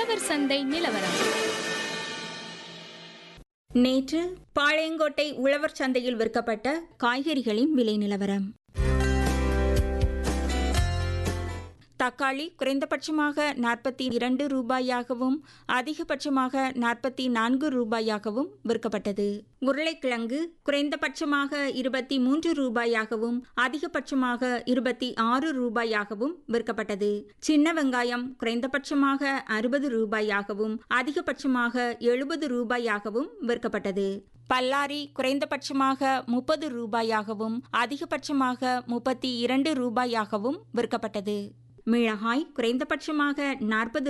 உழவர் சந்தை நிலவரம் நேற்று பாளையங்கோட்டை உழவர் சந்தையில் விற்கப்பட்ட காய்கறிகளின் விலை நிலவரம் தக்காளி குறைந்தபட்சமாக நாற்பத்தி இரண்டு ரூபாயாகவும் அதிகபட்சமாக நாற்பத்தி நான்கு ரூபாயாகவும் விற்கப்பட்டது உருளைக்கிழங்கு குறைந்தபட்சமாக இருபத்தி மூன்று ரூபாயாகவும் அதிகபட்சமாக இருபத்தி ஆறு ரூபாயாகவும் விற்கப்பட்டது சின்ன வெங்காயம் குறைந்தபட்சமாக அறுபது ரூபாயாகவும் அதிகபட்சமாக எழுபது ரூபாயாகவும் விற்கப்பட்டது பல்லாரி குறைந்தபட்சமாக முப்பது ரூபாயாகவும் அதிகபட்சமாக முப்பத்தி இரண்டு ரூபாயாகவும் விற்கப்பட்டது மிளகாய் குறைந்தபட்சமாக நாற்பது